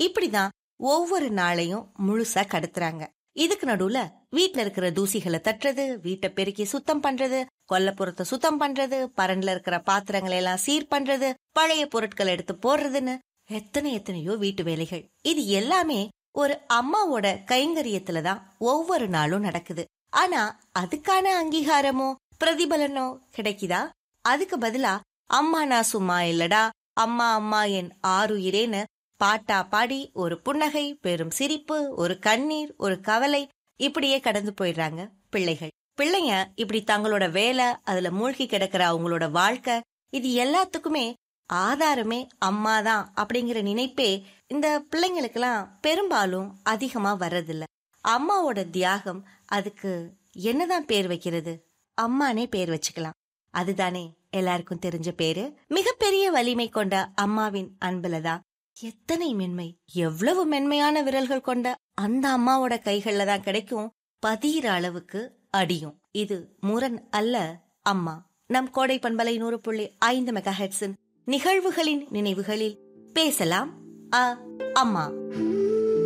இப்படிதான் ஒவ்வொரு நாளையும் முழுசா கடத்துறாங்க இதுக்கு நடுவுல வீட்ல இருக்கிற தூசிகளை தட்டுறது வீட்டை பெருக்கி சுத்தம் பண்றது கொல்லப்புறத்தை சுத்தம் பண்றது பரன்ல இருக்கிற பாத்திரங்களை எல்லாம் சீர் பண்றது பழைய பொருட்களை எடுத்து போடுறதுன்னு எத்தனை எத்தனையோ வீட்டு வேலைகள் இது எல்லாமே ஒரு அம்மாவோட கைங்கரியத்துல தான் ஒவ்வொரு நாளும் நடக்குது ஆனா அதுக்கான அங்கீகாரமோ பிரதிபலனோ கிடைக்குதா அதுக்கு பதிலா அம்மா நான் சும்மா இல்லடா அம்மா அம்மா என் ஆறுயிரேன்னு பாட்டா பாடி ஒரு புன்னகை பெரும் சிரிப்பு ஒரு கண்ணீர் ஒரு கவலை இப்படியே கடந்து போயிடுறாங்க பிள்ளைகள் பிள்ளைங்க இப்படி தங்களோட வேலை அதுல மூழ்கி கிடக்கிற அவங்களோட வாழ்க்கை இது எல்லாத்துக்குமே ஆதாரமே அம்மா தான் அப்படிங்கிற நினைப்பே இந்த பிள்ளைங்களுக்கெல்லாம் பெரும்பாலும் அதிகமா வர்றதில்ல அம்மாவோட தியாகம் அதுக்கு என்னதான் பேர் வைக்கிறது அம்மானே பேர் வச்சுக்கலாம் அதுதானே எல்லாருக்கும் தெரிஞ்ச பேரு மிகப்பெரிய வலிமை கொண்ட அம்மாவின் அன்புலதான் எத்தனை மென்மை எவ்வளவு மென்மையான விரல்கள் கொண்ட அந்த அம்மாவோட கைகள்ல தான் கிடைக்கும் பதிகிற அளவுக்கு அடியும் இது முரண் அல்ல அம்மா நம் கோடை பண்பலை நூறு புள்ளி ஐந்து மெகா ஹெட்ஸின் நிகழ்வுகளின் நினைவுகளில் பேசலாம் அ அம்மா